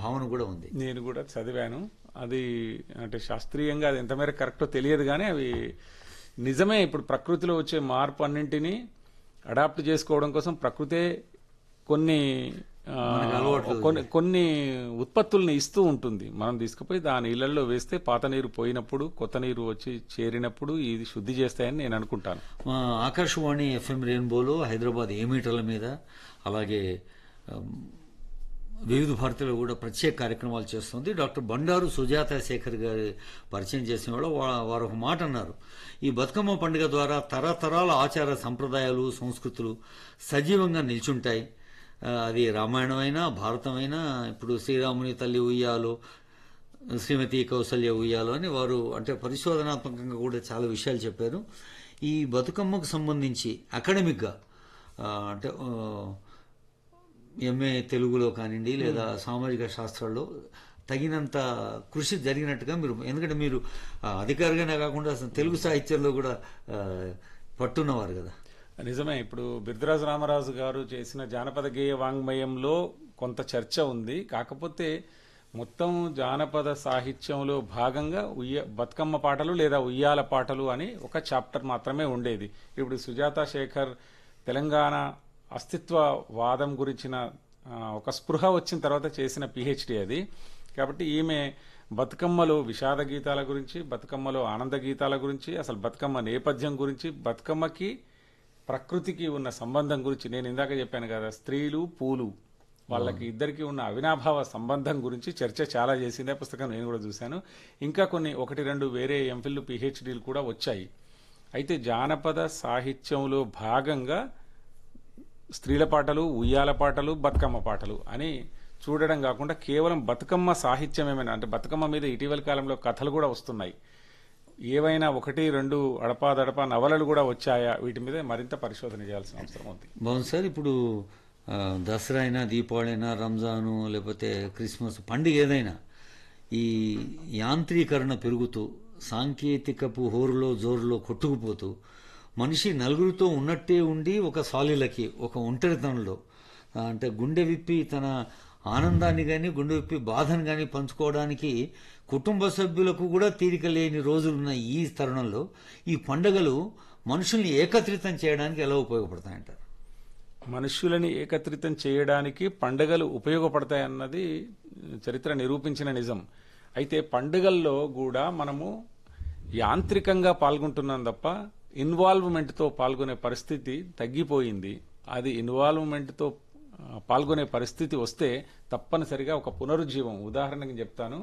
భావన కూడా ఉంది నేను కూడా చదివాను అది అంటే శాస్త్రీయంగా అది ఎంత మేరకు కరెక్టో తెలియదు కానీ అవి నిజమే ఇప్పుడు ప్రకృతిలో వచ్చే మార్పు అన్నింటినీ అడాప్ట్ చేసుకోవడం కోసం ప్రకృతే కొన్ని ఆ, కొన్ని కొన్ని ఉత్పత్తుల్ని ఇస్తూ ఉంటుంది మనం తీసుకుపోయి దాని ఇళ్లలో వేస్తే పాత నీరు పోయినప్పుడు కొత్త నీరు వచ్చి చేరినప్పుడు ఇది శుద్ధి చేస్తాయని నేను అనుకుంటాను మా ఆకాశవాణి ఎఫ్ఎం రెయిన్బోలో హైదరాబాద్ ఏ మీటర్ల మీద అలాగే ఆమ్, వివిధ భారతిలో కూడా ప్రత్యేక కార్యక్రమాలు చేస్తుంది డాక్టర్ బండారు సుజాత శేఖర్ గారి పరిచయం చేసిన వాళ్ళు వా- వారు ఒక మాట అన్నారు ఈ బతుకమ్మ పండుగ ద్వారా తరతరాల ఆచార సంప్రదాయాలు సంస్కృతులు సజీవంగా నిల్చుంటాయి ఆ, అది రామాయణమైనా భారతమైనా ఇప్పుడు శ్రీరాముని తల్లి ఉయ్యాలు శ్రీమతి కౌసల్య ఉయ్యాలు అని వారు అంటే పరిశోధనాత్మకంగా కూడా చాలా విషయాలు చెప్పారు ఈ బతుకమ్మకు సంబంధించి అకాడమిక్గా ఆ, అంటే ఎంఏ తెలుగులో కానివ్వండి లేదా సామాజిక శాస్త్రాల్లో తగినంత కృషి జరిగినట్టుగా మీరు ఎందుకంటే మీరు ఆ, అధికారిగానే కాకుండా అసలు తెలుగు సాహిత్యంలో కూడా ఆ, పట్టున్నవారు కదా నిజమే ఇప్పుడు బిర్దరాజు రామరాజు గారు చేసిన జానపద గేయ వాంగ్మయంలో కొంత చర్చ ఉంది కాకపోతే మొత్తం జానపద సాహిత్యంలో భాగంగా ఉయ్య బతుకమ్మ పాటలు లేదా ఉయ్యాల పాటలు అని ఒక చాప్టర్ మాత్రమే ఉండేది ఇప్పుడు సుజాత శేఖర్ తెలంగాణ అస్తిత్వవాదం గురించిన ఆ, ఒక స్పృహ వచ్చిన తర్వాత చేసిన పిహెచ్డి అది కాబట్టి ఈమె బతుకమ్మలో విషాద గీతాల గురించి బతుకమ్మలో ఆనంద గీతాల గురించి అసలు బతుకమ్మ నేపథ్యం గురించి బతుకమ్మకి ప్రకృతికి ఉన్న సంబంధం గురించి నేను ఇందాక చెప్పాను కదా స్త్రీలు పూలు వాళ్ళకి ఇద్దరికి ఉన్న అవినాభావ సంబంధం గురించి చర్చ చాలా చేసింది ఆ పుస్తకం నేను కూడా చూశాను ఇంకా కొన్ని ఒకటి రెండు వేరే ఎంఫిల్ పిహెచ్డీలు కూడా వచ్చాయి అయితే జానపద సాహిత్యంలో భాగంగా స్త్రీల పాటలు ఉయ్యాల పాటలు బతుకమ్మ పాటలు అని చూడడం కాకుండా కేవలం బతుకమ్మ సాహిత్యం ఏమైనా అంటే బతుకమ్మ మీద ఇటీవల కాలంలో కథలు కూడా వస్తున్నాయి ఏవైనా ఒకటి రెండు అడపాదడపా నవలలు కూడా వచ్చాయా వీటి మీద మరింత పరిశోధన చేయాల్సిన అవసరం ఉంది బాగుంది సార్ ఇప్పుడు ఆ, దసరా అయినా దీపావళి అయినా రంజాను లేకపోతే క్రిస్మస్ పండుగ ఏదైనా ఈ యాంత్రీకరణ పెరుగుతూ సాంకేతికపు హోరులో జోరులో కొట్టుకుపోతూ మనిషి నలుగురితో ఉన్నట్టే ఉండి ఒక సాలిలకి ఒక ఒంటరితనంలో ఆ, అంటే గుండె విప్పి తన ఆనందాన్ని కానీ గుండె విప్పి బాధను కానీ పంచుకోవడానికి కుటుంబ సభ్యులకు కూడా తీరిక లేని రోజులున్న ఈ తరుణంలో ఈ పండుగలు మనుషుల్ని ఏకత్రితం చేయడానికి ఎలా ఉపయోగపడతాయంటారు మనుష్యులని ఏకత్రితం చేయడానికి పండుగలు ఉపయోగపడతాయన్నది చరిత్ర నిరూపించిన నిజం అయితే పండుగల్లో కూడా మనము యాంత్రికంగా పాల్గొంటున్నాం తప్ప ఇన్వాల్వ్మెంట్తో పాల్గొనే పరిస్థితి తగ్గిపోయింది అది ఇన్వాల్వ్మెంట్తో ఆ, పాల్గొనే పరిస్థితి వస్తే తప్పనిసరిగా ఒక పునరుజ్జీవం ఉదాహరణకి చెప్తాను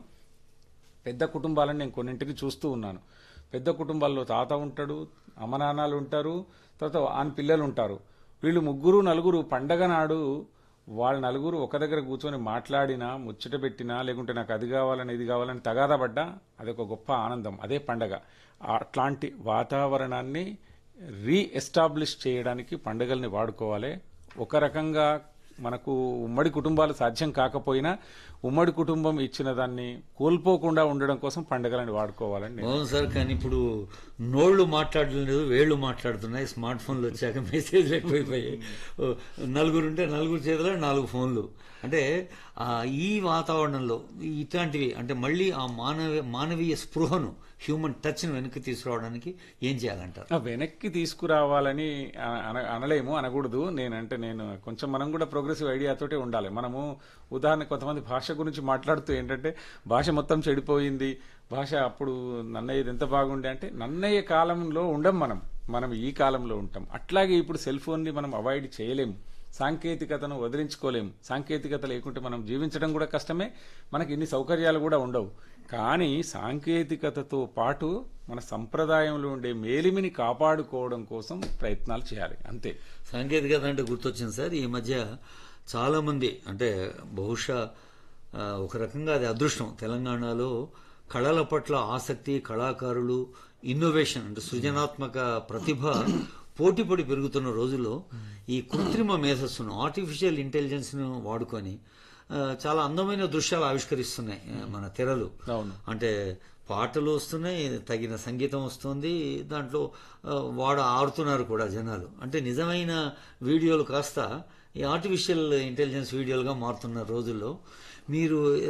పెద్ద కుటుంబాలను నేను కొన్నింటికి చూస్తూ ఉన్నాను పెద్ద కుటుంబాల్లో తాత ఉంటాడు అమ్మ నాన్నలు ఉంటారు తర్వాత ఆన్ పిల్లలు ఉంటారు వీళ్ళు ముగ్గురు నలుగురు పండగ నాడు వాళ్ళ నలుగురు ఒక దగ్గర కూర్చొని మాట్లాడినా ముచ్చట పెట్టినా లేకుంటే నాకు అది కావాలని ఇది కావాలని తగాదా పడ్డా అదొక గొప్ప ఆనందం అదే పండగ అట్లాంటి వాతావరణాన్ని రీఎస్టాబ్లిష్ చేయడానికి పండుగల్ని వాడుకోవాలి ఒక రకంగా మనకు ఉమ్మడి కుటుంబాలు సాధ్యం కాకపోయినా ఉమ్మడి కుటుంబం ఇచ్చిన దాన్ని కోల్పోకుండా ఉండడం కోసం పండుగలని వాడుకోవాలని నేను అవును సార్ కానీ ఇప్పుడు నోళ్లు మాట్లాడడం లేదు వేళ్లు మాట్లాడుతున్నాయి స్మార్ట్ ఫోన్లు వచ్చాక మెసేజ్లు ఎక్కువైపోయాయి ఓ, నలుగురు ఉంటే నలుగురు చేతిలో నాలుగు ఫోన్లు అంటే ఆ, ఈ వాతావరణంలో ఇట్లాంటివి అంటే మళ్ళీ ఆ మానవ మానవీయ స్పృహను హ్యూమన్ టచ్ను వెనక్కి తీసుకురావడానికి ఏం చేయాలంటారు ఆ, వెనక్కి తీసుకురావాలని అన- అన- అనలేము అనకూడదు నేనంటే నేను కొంచెం మనం కూడా ప్రోగ్రెసివ్ ఐడియాతోటే ఉండాలి మనము ఉదాహరణ కొంతమంది భాష గురించి మాట్లాడుతూ ఏంటంటే భాష మొత్తం చెడిపోయింది భాష అప్పుడు నన్నయ్య ఎంత బాగుండే అంటే నన్నయ్య కాలంలో ఉండం మనం మనం ఈ కాలంలో ఉంటాం అట్లాగే ఇప్పుడు సెల్ ఫోన్ని మనం అవాయిడ్ చేయలేము సాంకేతికతను వదిలించుకోలేము సాంకేతికత లేకుంటే మనం జీవించడం కూడా కష్టమే మనకి ఇన్ని సౌకర్యాలు కూడా ఉండవు కానీ సాంకేతికతతో పాటు మన సంప్రదాయంలో ఉండే మేలిమిని కాపాడుకోవడం కోసం ప్రయత్నాలు చేయాలి అంతే సాంకేతికత అంటే గుర్తొచ్చింది సార్ ఈ మధ్య చాలా మంది అంటే బహుశా ఆ, ఒక రకంగా అది అదృష్టం తెలంగాణలో కళల పట్ల ఆసక్తి కళాకారులు ఇన్నోవేషన్ అంటే సృజనాత్మక ప్రతిభ పోటీపడి పెరుగుతున్న రోజుల్లో ఈ కృత్రిమ మేధస్సును ఆర్టిఫిషియల్ ఇంటెలిజెన్స్ ను వాడుకొని ఆ, చాలా అందమైన దృశ్యాలు ఆవిష్కరిస్తున్నాయి ఆ, మన తెరలు అవును అంటే పాటలు వస్తున్నాయి తగిన సంగీతం వస్తుంది దాంట్లో ఆ, వాడు ఆడుతున్నారు కూడా జనాలు అంటే నిజమైన వీడియోలు కాస్త ఈ ఆర్టిఫిషియల్ ఇంటెలిజెన్స్ వీడియోలుగా మారుతున్న రోజుల్లో మీరు